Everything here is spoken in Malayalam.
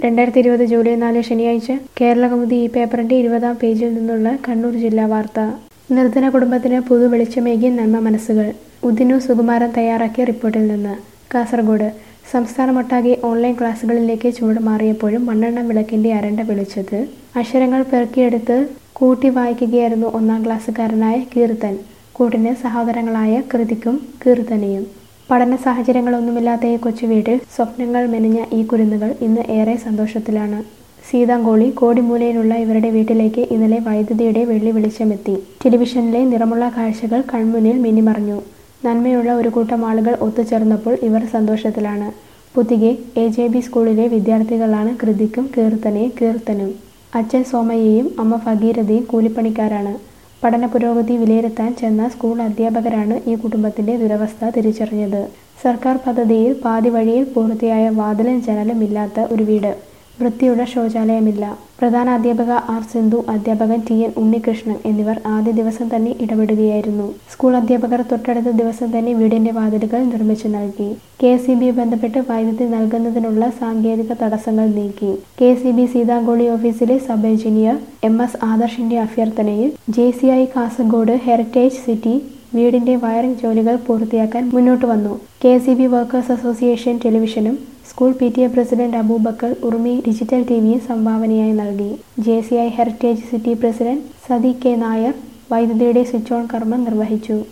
രണ്ടായിരത്തി ഇരുപത് ജൂലൈ നാല് ശനിയാഴ്ച കേരളകൗമുദി ഈ പേപ്പറിന്റെ ഇരുപതാം പേജിൽ നിന്നുള്ള കണ്ണൂർ ജില്ലാ വാർത്ത നിർധന കുടുംബത്തിന് പുതു വെളിച്ചമേകി നന്മ മനസ്സുകൾ ഉദിനു സുകുമാരൻ തയ്യാറാക്കിയ റിപ്പോർട്ടിൽ നിന്ന് കാസർഗോഡ് സംസ്ഥാനമൊട്ടാകെ ഓൺലൈൻ ക്ലാസ്സുകളിലേക്ക് ചൂട് മാറിയപ്പോഴും മണ്ണെണ്ണ വിളക്കിന്റെ അരണ്ട വെളിച്ചത്ത് അക്ഷരങ്ങൾ പെറുക്കിയെടുത്ത് കൂട്ടി വായിക്കുകയായിരുന്നു ഒന്നാം ക്ലാസ്സുകാരനായ കീർത്തൻ കൂട്ടിന് സഹോദരങ്ങളായ കൃതിക്കും കീർത്തനയും പഠന സാഹചര്യങ്ങളൊന്നുമില്ലാത്ത ഈ കൊച്ചു വീട്ടിൽ സ്വപ്നങ്ങൾ മെനഞ്ഞ ഈ കുരുന്നുകൾ ഇന്ന് ഏറെ സന്തോഷത്തിലാണ് സീതാങ്കോളി കോടിമൂലയിലുള്ള ഇവരുടെ വീട്ടിലേക്ക് ഇന്നലെ വൈദ്യുതിയുടെ വെള്ളി വെളിച്ചമെത്തി ടെലിവിഷനിലെ നിറമുള്ള കാഴ്ചകൾ കൺമുന്നിൽ മിന്നിമറഞ്ഞു നന്മയുള്ള ഒരു കൂട്ടം ആളുകൾ ഒത്തുചേർന്നപ്പോൾ ഇവർ സന്തോഷത്തിലാണ് പുതികെ എ ജെ ബി സ്കൂളിലെ വിദ്യാർത്ഥികളാണ് കൃതിക്കും കീർത്തനയും കീർത്തനും അച്ഛൻ സോമയ്യയും അമ്മ ഭഗീരഥയും കൂലിപ്പണിക്കാരാണ് പഠന പുരോഗതി വിലയിരുത്താൻ ചെന്ന സ്കൂൾ അധ്യാപകരാണ് ഈ കുടുംബത്തിന്റെ ദുരവസ്ഥ തിരിച്ചറിഞ്ഞത് സർക്കാർ പദ്ധതിയിൽ പാതി വഴിയിൽ പൂർത്തിയായ വാതിലും ജനലും ഇല്ലാത്ത ഒരു വീട് വൃത്തിയുള്ള ശൗചാലയമില്ല പ്രധാന അധ്യാപക ആർ സിന്ധു അധ്യാപകൻ ടി എൻ ഉണ്ണികൃഷ്ണൻ എന്നിവർ ആദ്യ ദിവസം തന്നെ ഇടപെടുകയായിരുന്നു സ്കൂൾ അധ്യാപകർ തൊട്ടടുത്ത ദിവസം തന്നെ വീടിന്റെ വാതിലുകൾ നിർമ്മിച്ചു നൽകി കെ സി ബി ബന്ധപ്പെട്ട് വൈദ്യുതി നൽകുന്നതിനുള്ള സാങ്കേതിക തടസ്സങ്ങൾ നീക്കി കെ സി ബി സീതാങ്കോളി ഓഫീസിലെ സബ് എഞ്ചിനീയർ എം എസ് ആദർശിന്റെ അഭ്യർത്ഥനയിൽ J C I Kasaragod heritage city വീടിന്റെ വയറിംഗ് ജോലികൾ പൂർത്തിയാക്കാൻ മുന്നോട്ട് വന്നു K C B workers association ടെലിവിഷനും school P T A president Abubakar Urumi digital ടിവിയും സംഭാവനയായി നൽകി J C I heritage city president Sathi K Nair വൈദ്യുതിയുടെ സ്വിച്ച് ഓൺ കർമ്മം നിർവഹിച്ചു